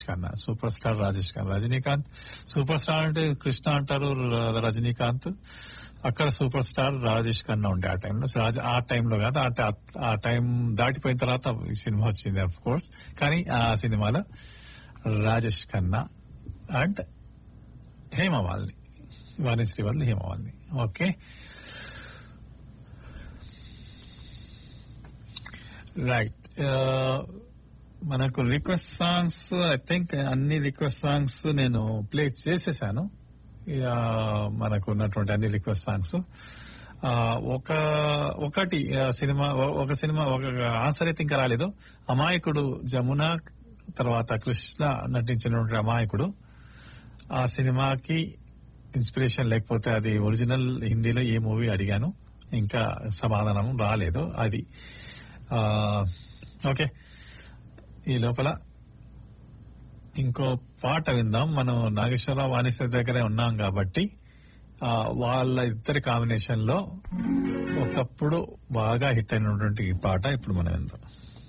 Khanna super star Rajesh Khanna Rajinikanth super star అంటే కృష్ణ అంటారు ర- రజనీకాంత్ అక్కడ సూపర్ స్టార్ రాజేష్ ఖన్నా ఉండే ఆ టైంలో సో రాజ- ఆ టైంలో కాదు ఆ ట- ఆ టైం దాటిపోయిన తర్వాత ఈ సినిమా వచ్చింది అఫ్ కోర్స్ కానీ ఆ సినిమాలో రాజేష్ ఖన్నా అండ్ హేమవాల్ని వాణిశ్రీ వాళ్ళు హేమవాల్ని ఓకే రైట్ మనకు రిక్వెస్ట్ సాంగ్స్ ఐ థింక్ అన్ని రిక్వెస్ట్ సాంగ్స్ నేను ప్లే చేసేసాను ఇక మనకు ఉన్నటువంటి అన్ని రిక్వెస్ట్ సాంగ్స్ ఒక ఒకటి ఆ, సినిమా ఒ- ఒక సినిమా ఒక ఆన్సర్ అయితే ఇంకా రాలేదు అమాయకుడు జమున తర్వాత కృష్ణ నటించినటువంటి అమాయకుడు ఆ సినిమాకి ఇన్స్పిరేషన్ లేకపోతే అది ఒరిజినల్ హిందీలో ఏ మూవీ అడిగాను ఇంకా సమాధానం రాలేదు అది ఆ, ఓకే ఈ లోపల ఇంకో పాట విందాం మనం నాగేశ్వరరావు వాణిశ్వరి దగ్గరే ఉన్నాం కాబట్టి ఆ, వాళ్ళ ఇద్దరి కాంబినేషన్ లో ఒకప్పుడు బాగా హిట్ అయినటువంటి ఈ పాట ఇప్పుడు మనం విందాం